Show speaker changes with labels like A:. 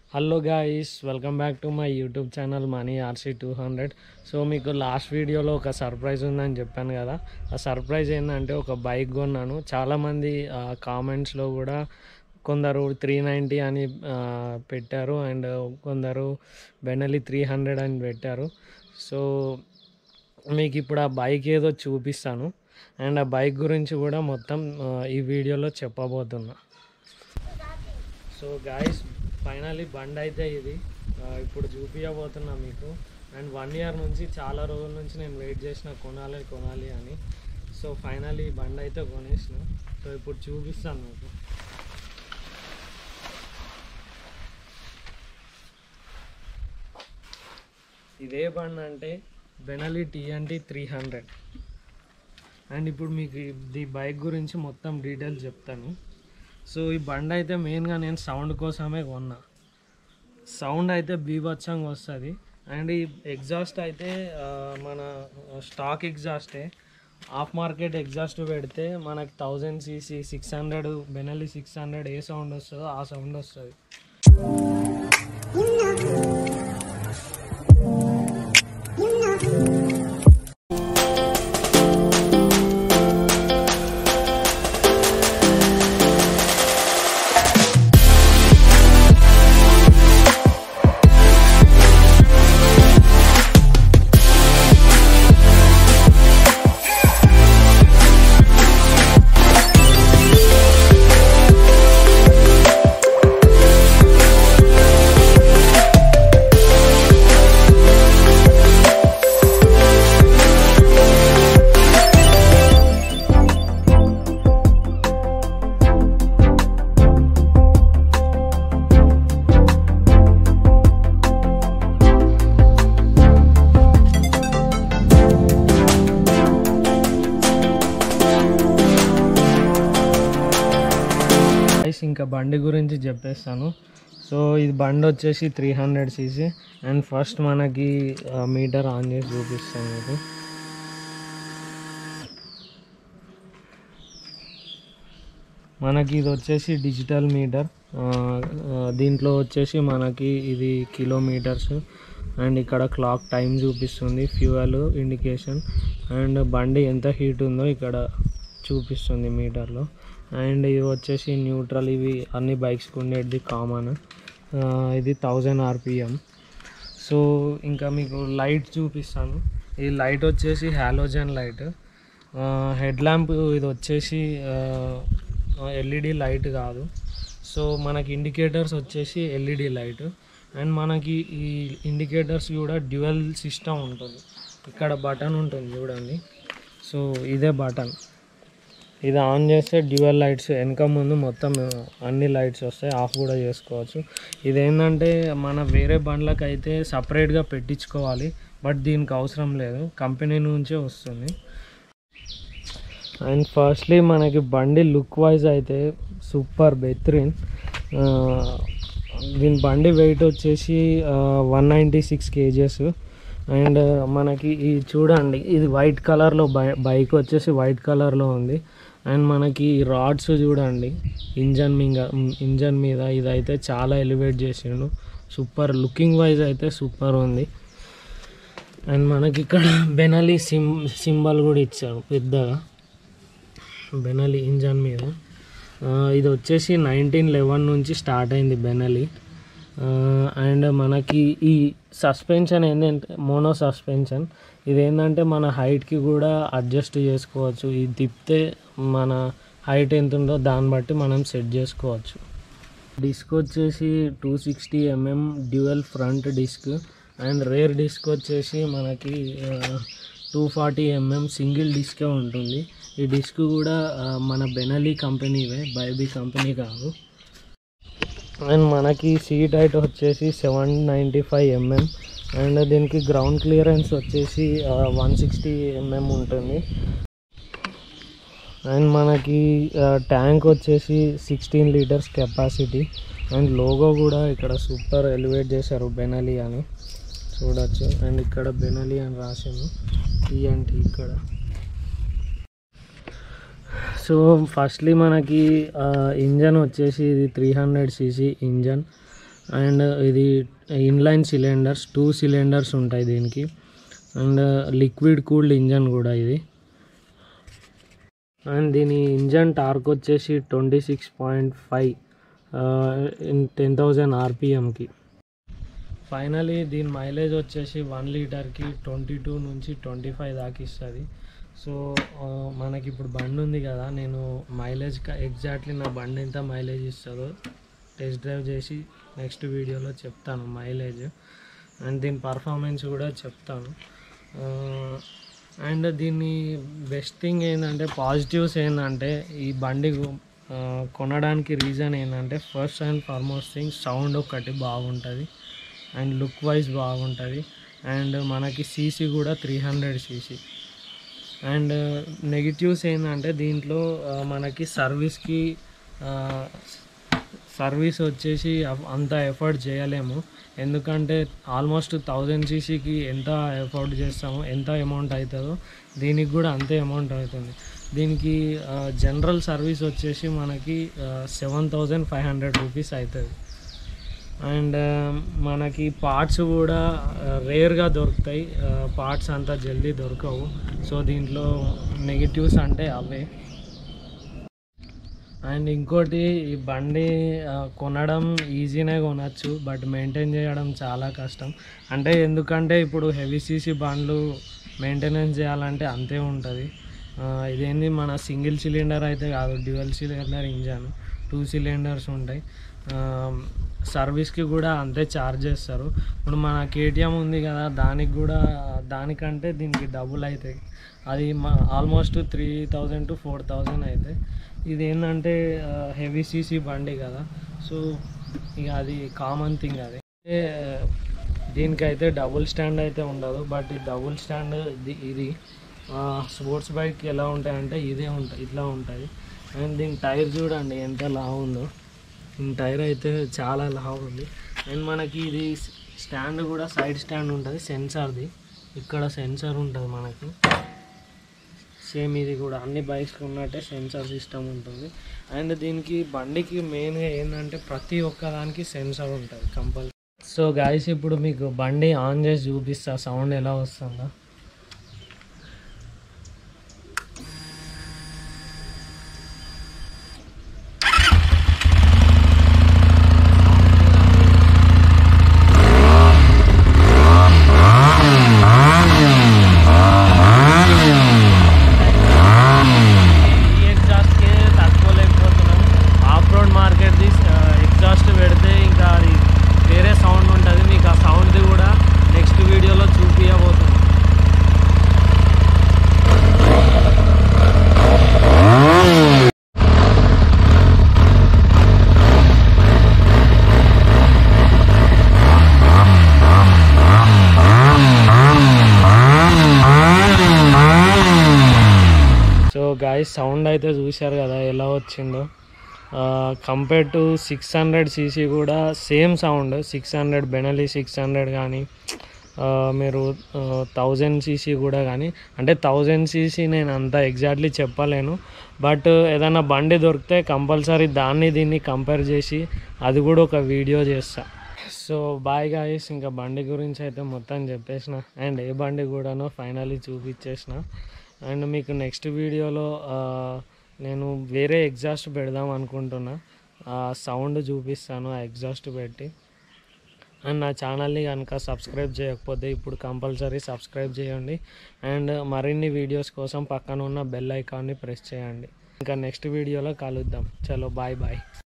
A: hello guys welcome back to my YouTube channel మనీ RC two hundred so మీకు last వీడియోలో ఒక surprise ఉందని చెప్పాను కదా ఆ సర్ప్రైజ్ ఏంటంటే ఒక బైక్ కొన్నాను చాలామంది కామెంట్స్లో కూడా కొందరు త్రీ నైంటీ అని ఆ, పెట్టారు అండ్ కొందరు బెనలి త్రీ హండ్రెడ్ అని పెట్టారు సో మీకు ఇప్పుడు ఆ బైక్ ఏదో చూపిస్తాను అండ్ ఆ బైక్ గురించి కూడా మొత్తం ఆ, ఈ వీడియోలో చెప్పబోతున్నా సో గాయస్ ఫైనలీ బండి అయితే ఇది ఆ, ఇప్పుడు చూపించబోతున్నా మీకు అండ్ వన్ ఇయర్ నుంచి చాలా రోజుల నుంచి నేను వెయిట్ చేసిన కొనాలి కొనాలి అని సో ఫైనలీ బండి అయితే కొనేసిన సో ఇప్పుడు చూపిస్తాను మీకు ఇదే బండి అంటే Benelli TNT three hundred and ఇప్పుడు మీకు ఈ బైక్ గురించి మొత్తం డీటెయిల్స్ చెప్తాను సో ఈ బండి అయితే మెయిన్గా నేను సౌండ్ కోసమే కొన్నా సౌండ్ అయితే బీభత్సంగా వస్తుంది అండ్ ఈ ఎగ్జాస్ట్ అయితే ఆ, మన స్టాక్ ఎగ్జాస్టే ఆఫ్ మార్కెట్ ఎగ్జాస్ట్ పెడితే మనకి thousand CC six hundred Benelli six hundred ఏ సౌండ్ వస్తుందో ఆ సౌండ్ వస్తుంది గైస్ ఇంకా బండి గురించి చెప్పేస్తాను సో ఇది బండి వచ్చేసి three hundred CC and first మనకి మీటర్ ఆన్ చేసి చూపిస్తాను మీకు మనకి ఇది వచ్చేసి డిజిటల్ మీటర్ దీంట్లో వచ్చేసి మనకి ఇది కిలోమీటర్స్ అండ్ ఇక్కడ క్లాక్ టైం చూపిస్తుంది ఫ్యూయల్ ఇండికేషన్ అండ్ బండి ఎంత హీట్ ఉందో ఇక్కడ చూపిస్తుంది మీటర్లో అండ్ ఇది వచ్చేసి న్యూట్రల్ ఇవి అన్ని బైక్స్కి ఉండేది కామన్ ఇది థౌజండ్ ఆర్పిఎం సో ఇంకా మీకు లైట్ చూపిస్తాను ఈ లైట్ వచ్చేసి హాలోజన్ లైట్ హెడ్ ల్యాంప్ ఇది వచ్చేసి ఎల్ఈడి లైట్ కాదు సో మనకి ఇండికేటర్స్ వచ్చేసి ఎల్ఈడి లైట్ అండ్ మనకి ఈ ఇండికేటర్స్ కూడా డ్యూయల్ సిస్టమ్ ఉంటుంది ఇక్కడ బటన్ ఉంటుంది చూడండి సో ఇదే బటన్ ఇది ఆన్ చేస్తే డ్యూయల్ లైట్స్ వెనక ముందు మొత్తం అన్ని లైట్స్ వస్తాయి ఆఫ్ కూడా చేసుకోవచ్చు ఇదేంటంటే మన వేరే బండ్లకు అయితే సపరేట్గా పెట్టించుకోవాలి బట్ దీనికి అవసరం లేదు కంపెనీ నుంచే వస్తుంది అండ్ ఫస్ట్లీ మనకి బండి లుక్ వైజ్ అయితే సూపర్ బెత్రిన్ దీని బండి వెయిట్ వచ్చేసి one ninety six kgs and మనకి ఈ చూడండి ఇది వైట్ కలర్లో బై బైక్ వచ్చేసి వైట్ కలర్లో ఉంది అండ్ మనకి రాడ్స్ చూడండి ఇంజన్ మీద ఇంజన్ మీద ఇదైతే చాలా ఎలివేట్ చేసిండు సూపర్ లుకింగ్ వైజ్ అయితే సూపర్ ఉంది అండ్ మనకి ఇక్కడ బెనలి సిమ్ సింబల్ కూడా ఇచ్చారు పెద్దగా బెనలి ఇంజన్ మీద ఆ, ఇది వచ్చేసి నైన్టీన్ లెవెన్ నుంచి స్టార్ట్ అయింది బెనలి అండ్ మనకి ఈ సస్పెన్షన్ ఏంటంటే మోనో సస్పెన్షన్ ఇది ఏంటంటే మన హైట్కి కూడా అడ్జస్ట్ చేసుకోవచ్చు ఇది తిప్పితే మన హైట్ ఎంత ఉందో దాన్ని బట్టి మనం సెట్ చేసుకోవచ్చు డిస్క్ వచ్చేసి two sixty mm dual front disc and rear disc వచ్చేసి మనకి టూ ఫార్టీ ఎంఎం సింగిల్ డిస్కే ఉంటుంది ఈ డిస్క్ కూడా ఆ, మన బెనలీ కంపెనీవే బైబీ కంపెనీ కాదు అండ్ మనకి సీట్ హైట్ వచ్చేసి seven ninety five mm and దీనికి గ్రౌండ్ క్లియరెన్స్ వచ్చేసి వన్ సిక్స్టీ ఎంఎం ఉంటుంది అండ్ మనకి ట్యాంక్ వచ్చేసి sixteen litres capacity and logo కూడా ఇక్కడ సూపర్ ఎలివేట్ చేశారు బెనలి అని చూడొచ్చు అండ్ ఇక్కడ బెనలి అని రాసింది టీఎన్టీ ఇక్కడ సో ఫస్ట్లీ మనకి ఇంజన్ వచ్చేసి ఇది three hundred CC engine and ఇది ఇన్లైన్ సిలిండర్స్ టూ సిలిండర్స్ ఉంటాయి దీనికి అండ్ లిక్విడ్ కూల్డ్ ఇంజన్ కూడా ఇది అండ్ దీని ఇంజన్ టార్క్ వచ్చేసి twenty six point five in ten thousand ఆర్పిఎంకి ఫైనలీ దీని మైలేజ్ వచ్చేసి వన్ లీటర్కి ట్వంటీ టూ నుంచి ట్వంటీ ఫైవ్ దాకా ఇస్తుంది సో ఆ, మనకి ఇప్పుడు బండి ఉంది కదా నేను మైలేజ్ ఎగ్జాక్ట్లీ నా బండి ఎంత మైలేజ్ ఇస్తుందో టెస్ట్ డ్రైవ్ చేసి నెక్స్ట్ వీడియోలో చెప్తాను మైలేజ్ అండ్ దీని పర్ఫార్మెన్స్ కూడా చెప్తాను అండ్ దీన్ని బెస్ట్ థింగ్ ఏంటంటే పాజిటివ్స్ ఏంటంటే ఈ బండి ఆ, కొనడానికి రీజన్ ఏంటంటే first and foremost thing sound ఒకటి బాగుంటుంది అండ్ లుక్ వైజ్ బాగుంటుంది అండ్ మనకి సీసీ కూడా three hundred CC and negatives ఏంటంటే దీంట్లో ఆ, మనకి సర్వీస్కి సర్వీస్ వచ్చేసి అఫ్- అంత ఎఫర్ట్ చేయలేము ఎందుకంటే ఆల్మోస్ట్ థౌజండ్ సీసీకి ఎంత ఎఫర్ట్ చేస్తామో ఎంత అమౌంట్ అవుతుందో దీనికి కూడా అంతే అమౌంట్ అవుతుంది దీనికి జనరల్ సర్వీస్ వచ్చేసి మనకి seven thousand five hundred rupees అవుతుంది అండ్ మనకి పార్ట్స్ కూడా రేర్గా దొరుకుతాయి పార్ట్స్ అంతా జల్దీ దొరకవు సో దీంట్లో నెగిటివ్స్ అంటే అవే అండ్ ఇంకోటి ఈ బండి ఆ, కొనడం ఈజీనే కొనచ్చు బట్ మెయింటైన్ చేయడం చాలా కష్టం అంటే ఎందుకంటే ఇప్పుడు హెవీ సీసీ బండ్లు మెయింటెనెన్స్ చేయాలంటే అంతే ఉంటుంది ఇదేంది మన సింగిల్ సిలిండర్ అయితే కాదు dual cylinder engine two cylinders ఉంటాయి సర్వీస్కి కూడా అంతే ఛార్జ్ చేస్తారు ఇప్పుడు మన కేటీఎం ఉంది కదా దానికి కూడా దానికంటే దీనికి డబుల్ అవుతాయి అది మా almost three thousand to four thousand అవుతాయి ఇది ఏంటంటే హెవీ సీసీ బండి కదా సో ఇక అది కామన్ థింగ్ అది ఏ, దీనికైతే డబుల్ స్టాండ్ అయితే ఉండదు బట్ ఈ డబుల్ స్టాండ్ ఇది ఇది స్పోర్ట్స్ బైక్ ఎలా ఉంటాయంటే ఇదే ఉంటాయి ఇట్లా ఉంటుంది అండ్ దీని టైర్ చూడండి ఎంత లావు ఉందో దీని టైర్ అయితే చాలా లావు ఉంది అండ్ మనకి ఇది స్టాండ్ కూడా సైడ్ స్టాండ్ ఉంటుంది సెన్సార్ది ఇక్కడ సెన్సార్ ఉంటుంది మనకి సేమ్ ఇది కూడా అన్ని బైక్స్కి ఉన్నట్టే సెన్సార్ సిస్టమ్ ఉంటుంది అండ్ దీనికి బండికి మెయిన్గా ఏంటంటే ప్రతి ఒక్క దానికి సెన్సార్ ఉంటుంది కంపల్సరీ సో గాయస్ ఇప్పుడు మీకు బండి ఆన్ చేసి చూపిస్తా సౌండ్ ఎలా వస్తుందో ఈ ఎగ్జాస్ట్కి తట్టుకోలేకపోతున్నాం ఆఫ్ రోడ్ మార్కెట్ది ఎగ్జాస్ట్ పెడితే ఇంకా అది వేరే సౌండ్ ఉంటుంది మీకు ఆ సౌండ్ది కూడా నెక్స్ట్ వీడియోలో చూపించబోతుంది సో గాయస్ సౌండ్ అయితే చూశారు కదా ఎలా వచ్చిందో compare to six hundred CC కూడా same sound six hundred Benelli six hundred కానీ ఆ, మీరు థౌజండ్ సీసీ కూడా కానీ అంటే థౌజండ్ సీసీ నేను అంత ఎగ్జాక్ట్లీ చెప్పలేను బట్ ఏదైనా బండి దొరికితే కంపల్సరీ దాన్ని దీన్ని కంపేర్ చేసి అది కూడా ఒక వీడియో చేస్తా సో బాయ్ గాయస్ ఇంకా బండి గురించి అయితే మొత్తం చెప్పేసిన అండ్ ఏ బండి కూడానో ఫైనల్లీ చూపించేసిన అండ్ మీకు నెక్స్ట్ వీడియోలో ఆ, నేను వేరే ఎగ్జాస్ట్ పెడదాం అనుకుంటున్నా ఆ సౌండ్ చూపిస్తాను ఆ ఎగ్జాస్ట్ పెట్టి అండ్ నా ఛానల్ని కనుక సబ్స్క్రైబ్ చేయకపోతే ఇప్పుడు కంపల్సరీ సబ్స్క్రైబ్ చేయండి అండ్ మరిన్ని వీడియోస్ కోసం పక్కన ఉన్న బెల్ ఐకాన్ని ప్రెస్ చేయండి ఇంకా నెక్స్ట్ వీడియోలో కలుద్దాం చలో బాయ్ బాయ్